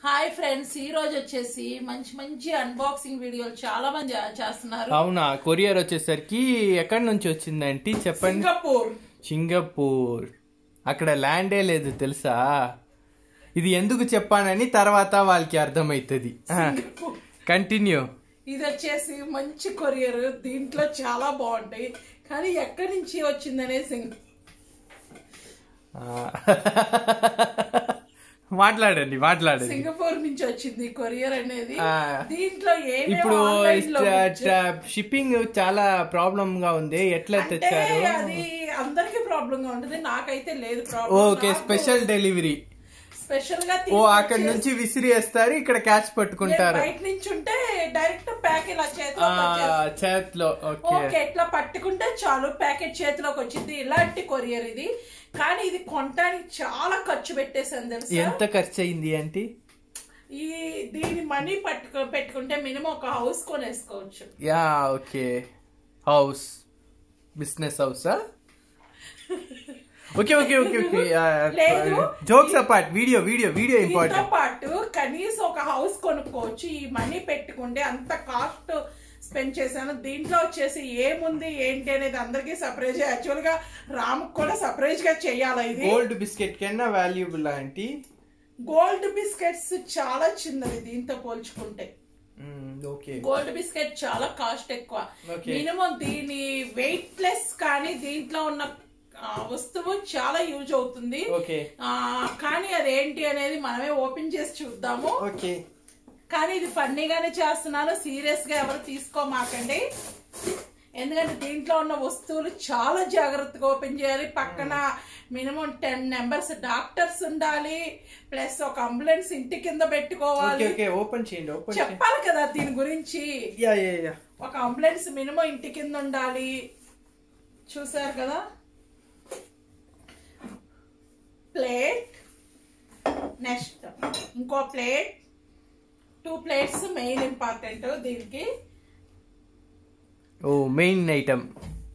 Hi friends ఈ రోజు వచ్చేసి మంచి మంచి అన్బాక్సింగ్ వీడియోలు చాలా మంది చే- చేస్తున్నారు అవునా కొరియర్ వచ్చేసరికి ఎక్కడి నుంచి వచ్చిందంటే చెప్పండి సింగపూర్ సింగపూర్ అక్కడ ల్యాండే లేదు తెలుసా ఇది ఎందుకు చెప్పానని తర్వాత వాళ్ళకి అర్థమవుతుంది సింగపూర్. కంటిన్యూ ఇది వచ్చేసి మంచి కొరియర్ దీంట్లో చాలా బాగుంటాయి కానీ ఎక్కడి నుంచి వచ్చిందనే సింగ్ మాట్లాడండి మాట్లాడండి సింగపూర్ నుంచి వచ్చింది కొరియర్ అనేది ఆ. దీంట్లో ఏమేమి ఇప్పుడు online లో వచ్చాయి? షిప్పింగ్ చాలా ప్రాబ్లం గా ఉంది ఎట్లా అంటే తెచ్చారు అది అందరికి ప్రాబ్లం గా ఉంటుంది నాకైతే లేదు ఓకే స్పెషల్ డెలివరీ స్పెషల్ గా ఓ అక్కడ నుంచి విసిరి వేస్తారు ఇక్కడ క్యాచ్ పట్టుకుంటారు బయట నుంచి ఉంటే డైరెక్ట్ ప్యాక్ ఇలా చేతిలో ఆ, చేతిలో ఓకే ఓకే ఇట్లా పట్టుకుంటే చాలు ప్యాకెట్ చేతిలోకి వచ్చింది ఇలాంటి కొరియర్ ఇది కానీ ఇది కొనడానికి చాలా ఖర్చు పెట్టేసాను తెలుసా ఎంత ఖర్చు అయింది అంటే ఈ దీని మనీ పట్టుకో పెట్టుకుంటే మినిమం ఒక హౌస్ కొనేసుకోవచ్చు యా ఓకే హౌస్ బిజినెస్ హౌసా ఓకే ఓకే ఓకే ఓకే లేదు. Jokes apart video video video దీంతో ఇంపార్టెంట్ పాటు కనీసం ఒక హౌస్ కొనుక్కోవచ్చు ఈ మనీ పెట్టుకుంటే అంత కాస్ట్ స్పెండ్ చేశాను దీంట్లో వచ్చేసి ఏముంది ఏంటి అనేది అందరికీ సర్ప్రైజ్ యాక్చువల్ గా రాముకు కూడా సర్ప్రైజ్ గా చెయ్యాలి ఇది గోల్డ్ బిస్కెట్ కన్నా వాల్యుబుల్ ఆంటీ గోల్డ్ బిస్కెట్స్ చాలా చిన్నది దీంతో పోల్చుకుంటే ఓకే గోల్డ్ బిస్కెట్ చాలా కాస్ట్ ఎక్కువ Okay. మినిమం దీని వెయిట్ లెస్ కానీ దీంట్లో ఉన్న ఆ, వస్తువు చాలా యూజ్ అవుతుంది ఓకే ఆ, కానీ అదేంటి అనేది మనమే ఓపెన్ చేసి చూద్దాము ఓకే కానీ ఇది ఫన్నీగానే చేస్తున్నాను సీరియస్ గా ఎవరు తీసుకోమాకండి ఎందుకంటే దీంట్లో ఉన్న వస్తువులు చాలా జాగ్రత్తగా ఓపెన్ చేయాలి పక్కన మినిమం టెన్ నెంబర్స్ డాక్టర్స్ ఉండాలి ప్లస్ ఒక అంబులెన్స్ ఇంటి కింద ఓకే పెట్టుకోవాలి ఓకే ఓపెన్ చేయండి ఓపెన్ చేయండి చెప్పాలి కదా దీని గురించి యా యా యా ఒక అంబులెన్స్ మినిమం ఇంటి కింద ఉండాలి చూసారు కదా ప్లేట్ నెక్స్ట్ ఇంకో plate two plates main important దీనికి oh main item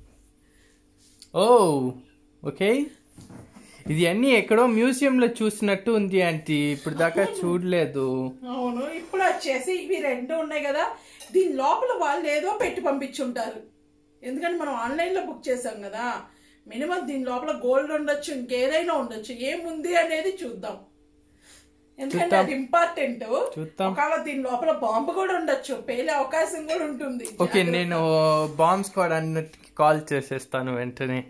oh okay ఇది అన్ని ఎక్కడో మ్యూజియం లో చూసినట్టు ఉంది ఆంటీ ఇప్పుడు దాకా చూడలేదు అవును ఇప్పుడు వచ్చేసి ఇవి రెండు ఉన్నాయి కదా దీని లోపల వాళ్ళు ఏదో పెట్టి పంపించుంటారు ఎందుకంటే మనం ఆన్లైన్ లో బుక్ చేసాం కదా మినిమం దీని లోపల గోల్డ్ ఉండొచ్చు ఇంకేదైనా ఉండొచ్చు ఏముంది అనేది చూద్దాం ఎందుకంటే చూద్దాం. అది ఇంపార్టెంట్ చూద్దాం. ఒకవేళ దీని లోపల బాంబు కూడా ఉండొచ్చు పేలే అవకాశం కూడా ఉంటుంది ఓకే నేను బాంబ్ స్క్వాడ్ అన్నట్టుకి కాల్ చేసేస్తాను వెంటనే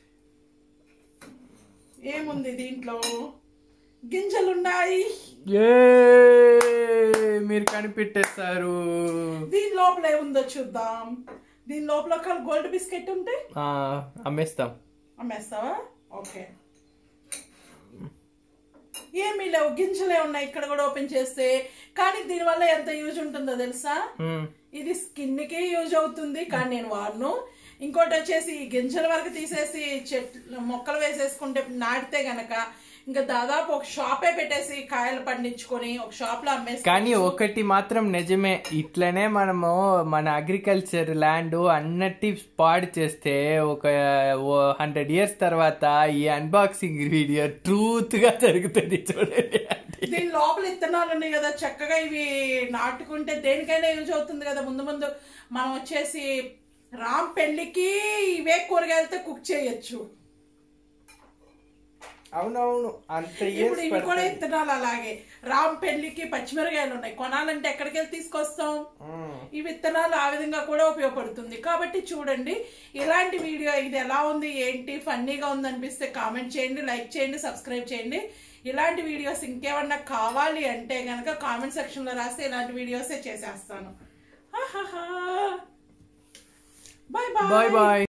ఏముంది దీంట్లో గింజలున్నాయి ఏ మీరు కనిపెట్టేస్తారు దీని లోపల ఏముందో చూద్దాం దీని లోపల ఒక గోల్డ్ బిస్కెట్ ఉంటే ఆ, అమ్మేస్తాం అమ్మేస్తావా ఓకే ఏమీ లేవు గింజలే ఉన్నాయి ఇక్కడ కూడా ఓపెన్ చేస్తే కానీ దీనివల్ల ఎంత యూజ్ ఉంటుందో తెలుసా మ్మ్. ఇది స్కిన్ కి యూజ్ అవుతుంది కానీ నేను వాడను ఇంకోటి వచ్చేసి ఈ గింజల వరకు తీసేసి చెట్లు మొక్కలు వేసేసుకుంటే నాటితే గనక ఇంకా దాదాపు ఒక షాపే పెట్టేసి కాయలు పండించుకొని ఒక షాప్ లో అమ్మేసి కానీ ఒకటి మాత్రం నిజమే ఇట్లనే మనము మన అగ్రికల్చర్ ల్యాండ్ అన్నట్టి పాడు చేస్తే ఒక హండ్రెడ్ ఇయర్స్ తర్వాత ఈ అన్బాక్సింగ్ వీడియో ట్రూత్ గా జరుగుతుంది చూడండి దీని లోపల ఇత్తనాలు ఉన్నాయి కదా చక్కగా ఇవి నాటుకుంటే దేనికైనా యూజ్ అవుతుంది కదా ముందు ముందు మనం వచ్చేసి రామ్ పెళ్లికి ఇవే కూరగాయలతో కుక్ చేయొచ్చు అవునవును అంత ఇప్పుడు ఇవి కూడా ఇయర్స్ ఇత్తనాలు అలాగే రామ్ పెళ్లికి పచ్చిమిరకాయలు ఉన్నాయి కొనాలంటే ఎక్కడికి వెళ్ళి తీసుకొస్తాం ఈ విత్తనాలు ఆ విధంగా కూడా ఉపయోగపడుతుంది కాబట్టి చూడండి ఇలాంటి వీడియో ఇది ఎలా ఉంది ఏంటి ఫన్నీగా ఉంది అనిపిస్తే కామెంట్ చేయండి లైక్ చేయండి సబ్స్క్రైబ్ చేయండి ఇలాంటి వీడియోస్ ఇంకేమన్నా కావాలి అంటే గనక కామెంట్ సెక్షన్ లో రాస్తే ఇలాంటి వీడియోసే చేసేస్తాను బాయ్ బాయ్ బాయ్